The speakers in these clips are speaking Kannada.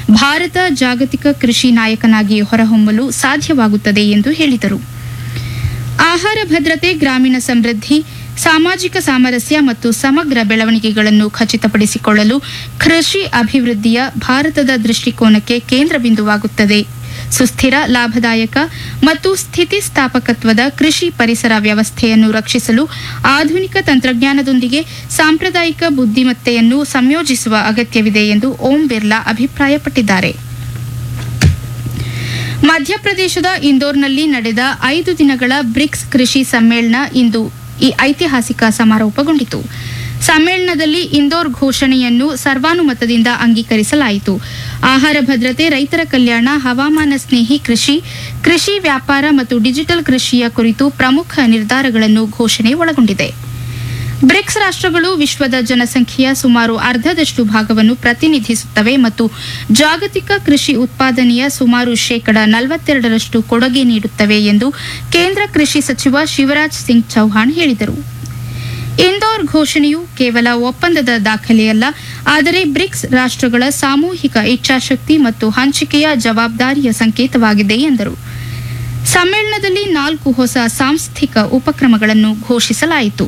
ಭಾರತ ಜಾಗತಿಕ ಕೃಷಿ ನಾಯಕನಾಗಿ ಹೊರಹೊಮ್ಮಲು ಸಾಧ್ಯವಾಗುತ್ತದೆ ಎಂದು ಹೇಳಿದರು ಆಹಾರ ಭದ್ರತೆ ಗ್ರಾಮೀಣ ಸಮೃದ್ಧಿ ಸಾಮಾಜಿಕ ಸಾಮರಸ್ಯ ಮತ್ತು ಸಮಗ್ರ ಬೆಳವಣಿಗೆಗಳನ್ನು ಖಚಿತಪಡಿಸಿಕೊಳ್ಳಲು ಕೃಷಿ ಅಭಿವೃದ್ಧಿಯ ಭಾರತದ ದೃಷ್ಟಿಕೋನಕ್ಕೆ ಕೇಂದ್ರ ಬಿಂದುವಾಗುತ್ತದೆ ಸುಸ್ಥಿರ ಲಾಭದಾಯಕ ಮತ್ತು ಸ್ಥಿತಿಸ್ಥಾಪಕತ್ವದ ಕೃಷಿ ಪರಿಸರ ವ್ಯವಸ್ಥೆಯನ್ನು ರಕ್ಷಿಸಲು ಆಧುನಿಕ ತಂತ್ರಜ್ಞಾನದೊಂದಿಗೆ ಸಾಂಪ್ರದಾಯಿಕ ಬುದ್ಧಿಮತ್ತೆಯನ್ನು ಸಂಯೋಜಿಸುವ ಅಗತ್ಯವಿದೆ ಎಂದು ಓಂ ಬಿರ್ಲಾ ಅಭಿಪ್ರಾಯಪಟ್ಟಿದ್ದಾರೆ ಮಧ್ಯಪ್ರದೇಶದ ಇಂದೋರ್ನಲ್ಲಿ ನಡೆದ ಐದು ದಿನಗಳ ಬ್ರಿಕ್ಸ್ ಕೃಷಿ ಸಮ್ಮೇಳನ ಇಂದು ಈ ಐತಿಹಾಸಿಕ ಸಮಾರೋಪಗೊಂಡಿತು ಸಮ್ಮೇಳನದಲ್ಲಿ ಇಂದೋರ್ ಘೋಷಣೆಯನ್ನು ಸರ್ವಾನುಮತದಿಂದ ಅಂಗೀಕರಿಸಲಾಯಿತು ಆಹಾರ ಭದ್ರತೆ ರೈತರ ಕಲ್ಯಾಣ ಹವಾಮಾನ ಸ್ನೇಹಿ ಕೃಷಿ ಕೃಷಿ ವ್ಯಾಪಾರ ಮತ್ತು ಡಿಜಿಟಲ್ ಕೃಷಿಯ ಕುರಿತು ಪ್ರಮುಖ ನಿರ್ಧಾರಗಳನ್ನು ಘೋಷಣೆ ಒಳಗೊಂಡಿದೆ ಬ್ರಿಕ್ಸ್ ರಾಷ್ಟ್ರಗಳು ವಿಶ್ವದ ಜನಸಂಖ್ಯೆಯ ಸುಮಾರು ಅರ್ಧದಷ್ಟು ಭಾಗವನ್ನು ಪ್ರತಿನಿಧಿಸುತ್ತವೆ ಮತ್ತು ಜಾಗತಿಕ ಕೃಷಿ ಉತ್ಪಾದನೆಯ ಸುಮಾರು ಶೇಕಡ ನಲವತ್ತೆರಡರಷ್ಟು ಕೊಡುಗೆ ನೀಡುತ್ತವೆ ಎಂದು ಕೇಂದ್ರ ಕೃಷಿ ಸಚಿವ ಶಿವರಾಜ್ ಸಿಂಗ್ ಚೌಹಾಣ್ ಹೇಳಿದರು ಇಂದೋರ್ ಘೋಷಣೆಯು ಕೇವಲ ಒಪ್ಪಂದದ ದಾಖಲೆಯಲ್ಲ ಆದರೆ ಬ್ರಿಕ್ಸ್ ರಾಷ್ಟ್ರಗಳ ಸಾಮೂಹಿಕ ಇಚ್ಛಾಶಕ್ತಿ ಮತ್ತು ಹಂಚಿಕೆಯ ಜವಾಬ್ದಾರಿಯ ಸಂಕೇತವಾಗಿದೆ ಎಂದರು ಸಮ್ಮೇಳನದಲ್ಲಿ ನಾಲ್ಕು ಹೊಸ ಸಾಂಸ್ಥಿಕ ಉಪಕ್ರಮಗಳನ್ನು ಘೋಷಿಸಲಾಯಿತು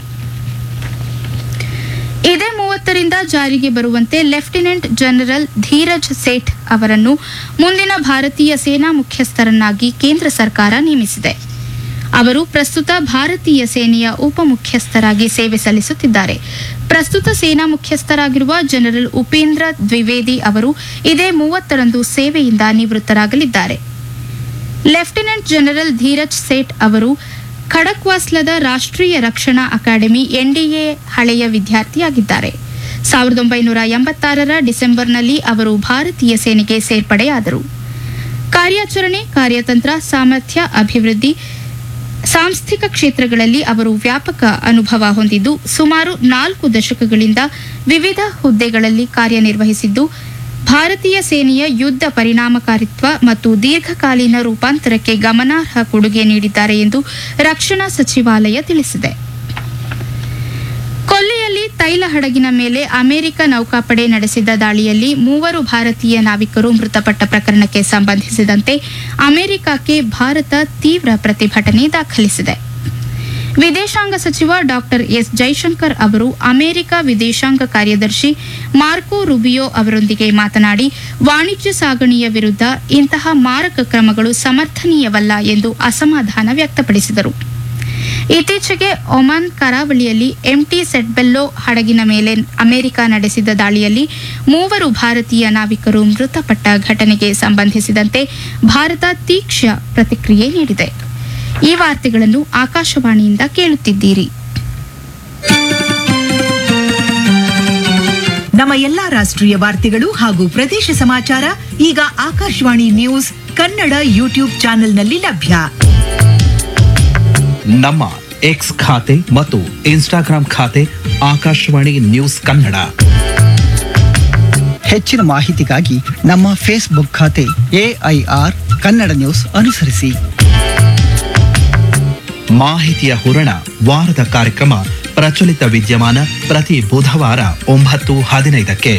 ಇದೇ ಮೂವತ್ತರಿಂದ ಜಾರಿಗೆ ಬರುವಂತೆ ಲೆಫ್ಟಿನೆಂಟ್ ಜನರಲ್ ಧೀರಜ್ ಸೇಠ್ ಅವರನ್ನು ಮುಂದಿನ ಭಾರತೀಯ ಸೇನಾ ಮುಖ್ಯಸ್ಥರನ್ನಾಗಿ ಕೇಂದ್ರ ಸರ್ಕಾರ ನೇಮಿಸಿದೆ ಅವರು ಪ್ರಸ್ತುತ ಭಾರತೀಯ ಸೇನೆಯ ಉಪಮುಖ್ಯಸ್ಥರಾಗಿ ಸೇವೆ ಸಲ್ಲಿಸುತ್ತಿದ್ದಾರೆ ಪ್ರಸ್ತುತ ಸೇನಾ ಮುಖ್ಯಸ್ಥರಾಗಿರುವ ಜನರಲ್ ಉಪೇಂದ್ರ ದ್ವಿವೇದಿ ಅವರು ಇದೇ ಮೂವತ್ತರಂದು ಸೇವೆಯಿಂದ ನಿವೃತ್ತರಾಗಲಿದ್ದಾರೆ ಲೆಫ್ಟಿನೆಂಟ್ ಜನರಲ್ ಧೀರಜ್ ಸೇಠ್ ಅವರು ಖಡಕ್ವಾಸ್ಲದ ರಾಷ್ಟ್ರೀಯ ರಕ್ಷಣಾ ಅಕಾಡೆಮಿ ಎನ್ಡಿಎ ಹಳೆಯ ವಿದ್ಯಾರ್ಥಿಯಾಗಿದ್ದಾರೆ ಸಾವಿರದ ಒಂಬೈನೂರ ಎಂಬತ್ತಾರರ ಡಿಸೆಂಬರ್ನಲ್ಲಿ ಅವರು ಭಾರತೀಯ ಸೇನೆಗೆ ಸೇರ್ಪಡೆಯಾದರು ಕಾರ್ಯಾಚರಣೆ ಕಾರ್ಯತಂತ್ರ ಸಾಮರ್ಥ್ಯ ಅಭಿವೃದ್ಧಿ ಸಾಂಸ್ಥಿಕ ಕ್ಷೇತ್ರಗಳಲ್ಲಿ ಅವರು ವ್ಯಾಪಕ ಅನುಭವ ಹೊಂದಿದ್ದು ಸುಮಾರು ನಾಲ್ಕು ದಶಕಗಳಿಂದ ವಿವಿಧ ಹುದ್ದೆಗಳಲ್ಲಿ ಕಾರ್ಯನಿರ್ವಹಿಸಿದ್ದು ಭಾರತೀಯ ಸೇನೆಯ ಯುದ್ಧ ಪರಿಣಾಮಕಾರಿತ್ವ ಮತ್ತು ದೀರ್ಘಕಾಲೀನ ರೂಪಾಂತರಕ್ಕೆ ಗಮನಾರ್ಹ ಕೊಡುಗೆ ನೀಡಿದ್ದಾರೆ ಎಂದು ರಕ್ಷಣಾ ಸಚಿವಾಲಯ ತಿಳಿಸಿದೆ ಕೊಲ್ಲಿಯಲ್ಲಿ ತೈಲ ಹಡಗಿನ ಮೇಲೆ ಅಮೆರಿಕ ನೌಕಾಪಡೆ ನಡೆಸಿದ ದಾಳಿಯಲ್ಲಿ ಮೂವರು ಭಾರತೀಯ ನಾವಿಕರು ಮೃತಪಟ್ಟ ಪ್ರಕರಣಕ್ಕೆ ಸಂಬಂಧಿಸಿದಂತೆ ಅಮೆರಿಕಕ್ಕೆ ಭಾರತ ತೀವ್ರ ಪ್ರತಿಭಟನೆ ದಾಖಲಿಸಿದೆ ವಿದೇಶಾಂಗ ಸಚಿವ ಡಾಕ್ಟರ್ ಎಸ್ ಜೈಶಂಕರ್ ಅವರು ಅಮೆರಿಕ ವಿದೇಶಾಂಗ ಕಾರ್ಯದರ್ಶಿ ಮಾರ್ಕೋ ರುಬಿಯೋ ಅವರೊಂದಿಗೆ ಮಾತನಾಡಿ ವಾಣಿಜ್ಯ ಸಾಗಣೆಯ ವಿರುದ್ಧ ಇಂತಹ ಮಾರಕ ಕ್ರಮಗಳು ಸಮರ್ಥನೀಯವಲ್ಲ ಎಂದು ಅಸಮಾಧಾನ ವ್ಯಕ್ತಪಡಿಸಿದರು ಇತ್ತೀಚೆಗೆ ಒಮಾನ್ ಕರಾವಳಿಯಲ್ಲಿ ಎಂಟಿ ಸೆಟ್ಬೆಲ್ಲೋ ಹಡಗಿನ ಮೇಲೆ ಅಮೆರಿಕ ನಡೆಸಿದ ದಾಳಿಯಲ್ಲಿ ಮೂವರು ಭಾರತೀಯ ನಾವಿಕರು ಮೃತಪಟ್ಟ ಘಟನೆಗೆ ಸಂಬಂಧಿಸಿದಂತೆ ಭಾರತ ತೀಕ್ಷ್ಣ ಪ್ರತಿಕ್ರಿಯೆ ನೀಡಿದೆ ಈ ವಾರ್ತೆಗಳನ್ನು ಆಕಾಶವಾಣಿಯಿಂದ ಕೇಳುತ್ತಿದ್ದೀರಿ ನಮ್ಮ ಎಲ್ಲಾ ರಾಷ್ಟ್ರೀಯ ವಾರ್ತೆಗಳು ಹಾಗೂ ಪ್ರದೇಶ ಸಮಾಚಾರ ಈಗ ಆಕಾಶವಾಣಿ ನ್ಯೂಸ್ ಕನ್ನಡ ಯೂಟ್ಯೂಬ್ ಚಾನೆಲ್ನಲ್ಲಿ ಲಭ್ಯ ನಮ್ಮ ಎಕ್ಸ್ ಖಾತೆ ಮತ್ತು ಇನ್ಸ್ಟಾಗ್ರಾಂ ಖಾತೆ ಆಕಾಶವಾಣಿ ನ್ಯೂಸ್ ಕನ್ನಡ ಹೆಚ್ಚಿನ ಮಾಹಿತಿಗಾಗಿ ನಮ್ಮ ಫೇಸ್ಬುಕ್ ಖಾತೆ ಎಐಆರ್ ಕನ್ನಡ ನ್ಯೂಸ್ ಅನುಸರಿಸಿ ಮಾಹಿತಿಯ ಹೂರಣ ವಾರದ ಕಾರ್ಯಕ್ರಮ ಪ್ರಚಲಿತ ವಿದ್ಯಮಾನ ಪ್ರತಿ ಬುಧವಾರ ಒಂಬತ್ತು ಹದಿನೈದಕ್ಕೆ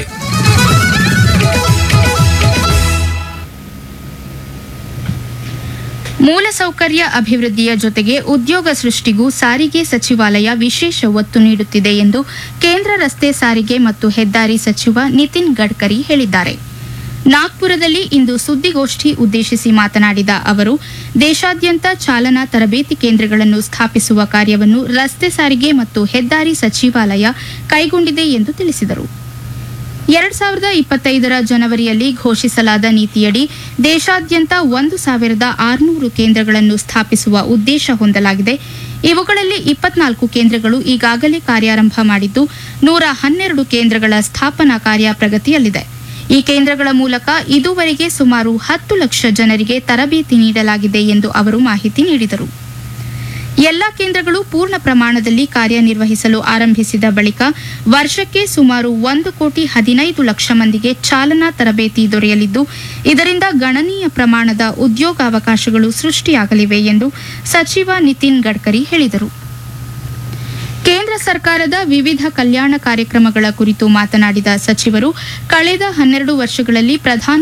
ಮೂಲಸೌಕರ್ಯ ಅಭಿವೃದ್ಧಿಯ ಜೊತೆಗೆ ಉದ್ಯೋಗ ಸೃಷ್ಟಿಗೂ ಸಾರಿಗೆ ಸಚಿವಾಲಯ ವಿಶೇಷ ಒತ್ತು ನೀಡುತ್ತಿದೆ ಎಂದು ಕೇಂದ್ರ ರಸ್ತೆ ಸಾರಿಗೆ ಮತ್ತು ಹೆದ್ದಾರಿ ಸಚಿವ ನಿತಿನ್ ಗಡ್ಕರಿ ಹೇಳಿದ್ದಾರೆ ನಾಗ್ಪುರದಲ್ಲಿ ಇಂದು ಸುದ್ದಿಗೋಷ್ಠಿ ಉದ್ದೇಶಿಸಿ ಮಾತನಾಡಿದ ಅವರು ದೇಶಾದ್ಯಂತ ಚಾಲನಾ ತರಬೇತಿ ಕೇಂದ್ರಗಳನ್ನು ಸ್ಥಾಪಿಸುವ ಕಾರ್ಯವನ್ನು ರಸ್ತೆ ಸಾರಿಗೆ ಮತ್ತು ಹೆದ್ದಾರಿ ಸಚಿವಾಲಯ ಕೈಗೊಂಡಿದೆ ಎಂದು ತಿಳಿಸಿದರು ಎರಡ್ ಸಾವಿರದ ಇಪ್ಪತ್ತೈದರ ಜನವರಿಯಲ್ಲಿ ಘೋಷಿಸಲಾದ ನೀತಿಯಡಿ ದೇಶಾದ್ಯಂತ ಒಂದು ಸಾವಿರದ ಆರುನೂರು ಕೇಂದ್ರಗಳನ್ನು ಸ್ಥಾಪಿಸುವ ಉದ್ದೇಶ ಹೊಂದಲಾಗಿದೆ ಇವುಗಳಲ್ಲಿ ಇಪ್ಪತ್ನಾಲ್ಕು ಕೇಂದ್ರಗಳು ಈಗಾಗಲೇ ಕಾರ್ಯಾರಂಭ ಮಾಡಿದ್ದು ನೂರ ಹನ್ನೆರಡು ಕೇಂದ್ರಗಳ ಸ್ಥಾಪನಾ ಕಾರ್ಯ ಪ್ರಗತಿಯಲ್ಲಿದೆ ಈ ಕೇಂದ್ರಗಳ ಮೂಲಕ ಇದುವರೆಗೆ ಸುಮಾರು ಹತ್ತು ಲಕ್ಷ ಜನರಿಗೆ ತರಬೇತಿ ನೀಡಲಾಗಿದೆ ಎಂದು ಅವರು ಮಾಹಿತಿ ನೀಡಿದರು ಎಲ್ಲಾ ಕೇಂದ್ರಗಳು ಪೂರ್ಣ ಪ್ರಮಾಣದಲ್ಲಿ ಕಾರ್ಯನಿರ್ವಹಿಸಲು ಆರಂಭಿಸಿದ ಬಳಿಕ ವರ್ಷಕ್ಕೆ ಸುಮಾರು ಒಂದು ಕೋಟಿ ಹದಿನೈದು ಲಕ್ಷ ಮಂದಿಗೆ ಚಾಲನಾ ತರಬೇತಿ ದೊರೆಯಲಿದ್ದು ಇದರಿಂದ ಗಣನೀಯ ಪ್ರಮಾಣದ ಉದ್ಯೋಗಾವಕಾಶಗಳು ಸೃಷ್ಟಿಯಾಗಲಿವೆ ಎಂದು ಸಚಿವ ನಿತಿನ್ ಗಡ್ಕರಿ ಹೇಳಿದರು ಕೇಂದ್ರ ಸರ್ಕಾರದ ವಿವಿಧ ಕಲ್ಯಾಣ ಕಾರ್ಯಕ್ರಮಗಳ ಕುರಿತು ಮಾತನಾಡಿದ ಸಚಿವರು ಕಳೆದ ಹನ್ನೆರಡು ವರ್ಷಗಳಲ್ಲಿ ಪ್ರಧಾನ